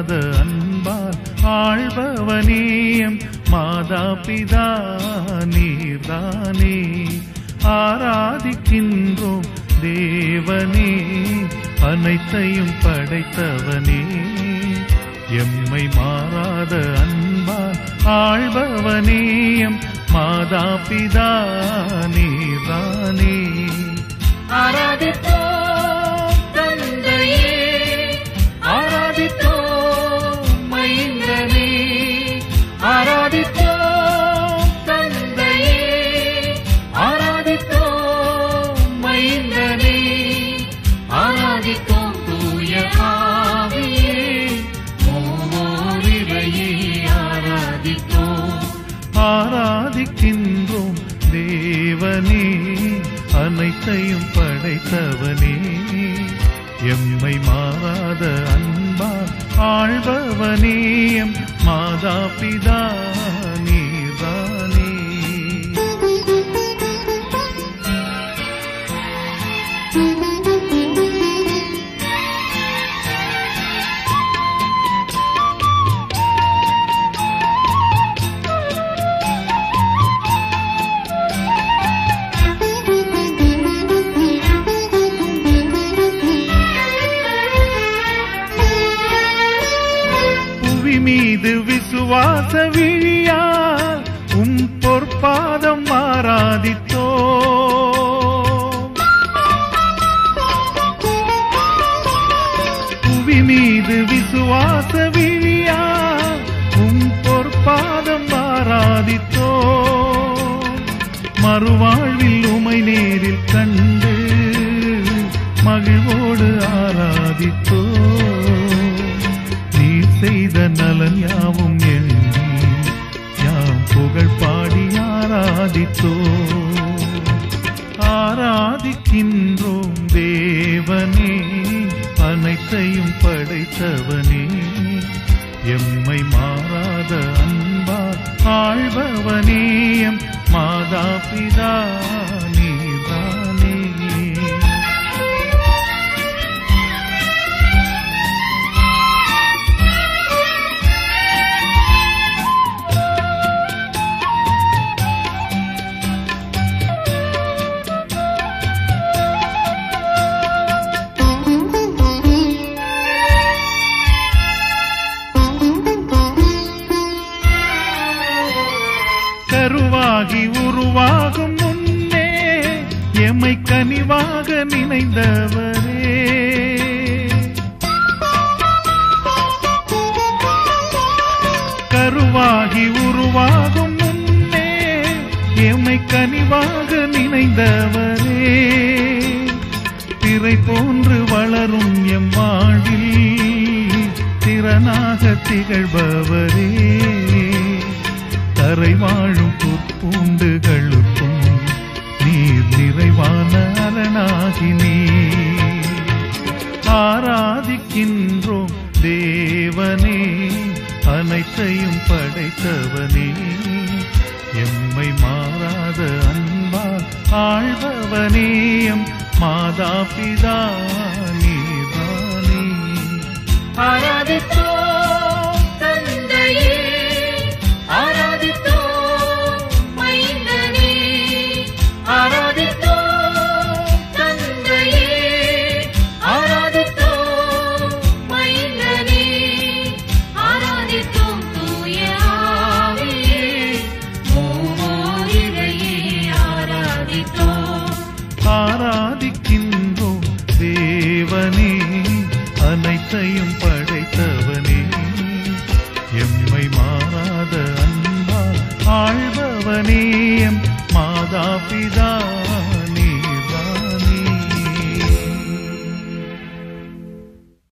மாறாத அன்பால் ஆழ்பவனேயம் மாதா பிதா நீர்தானே ஆராதிக்கின்றோம் தேவனே அனைத்தையும் படைத்தவனே எம்மை மாறாத அன்பால் ஆழ்பவனேயம் மாதா பிதா நீர்தானே ஆராதித்தோம் தந்தையே ஆராதித்தோம் மைந்தனே ஆராதித்தோம் தந்தையே ஆராதித்தோம் மைந்தனே ஆராதித்தோம் தூய ஆவியே ஓரிரையே ஆராதித்தோம் ஆராதிக்கின்றோம் தேவனே அனைத்தையும் படைத்தவனே எம்மை மாறாத அன்பா ஆழ்பவனேயம் மாதா பிதா நீதானே புவி மீது விசுவாச விழியால் உம் பொற்பாதம் ஆராதித்தோ புவி மீது விசுவாச விழியால் உம் பொற்பாதம் ஆராதித்தோ மறுவாழ்வில் உமை நேரில் கண்டு மகிழ்வோடு ஆராதித்தோ நீ செய்த நலன் யாவும் எண்ணி யாம் புகழ் பாடி ஆராதித்தோ ஆராதிக்கின்றோம் தேவனே அனைத்தையும் படைத்தவனே எம்மை மாறாத அன்பால் ஆழ்பவனேயம் மாதா பிதா நீதானே கருவாகி உருவாகும் முன்னே எம்மை கனிவாக நினைந்தவரே கருவாகி உருவாகும் முன்னே எம்மை கனிவாக நினைந்தவரே திரை போன்று வளரும் எம் வாழ்வில் திறனாக திகழ்பவரே கரை வாழும் புற்பூண்டுகளுக்கும் நீர் நிறைவான அரணாகி நீர் ஆராதிக்கின்றோம் தேவனே அனைத்தையும் படைத்தவனே எம்மை மாறாத அன்பா ஆழ்பவனேயம் மாதா பிதா நீதானே ஆராதித்தோம் தந்தையே ஆராதித்தோம் மைந்தனே ஆராதித்தோம் தந்தையே ஆராதித்தோம் மைந்தனே ஆராதித்தோம் தூய ஆவியே மூவோரிரையே ஆராதித்தோம் ஆராதிக்கின்றோம் தேவனே அனைத்தையும் படைத்தவனே எம்மை மாறாத அன்பா ஆழ்பவனேயம் மாதா பிதா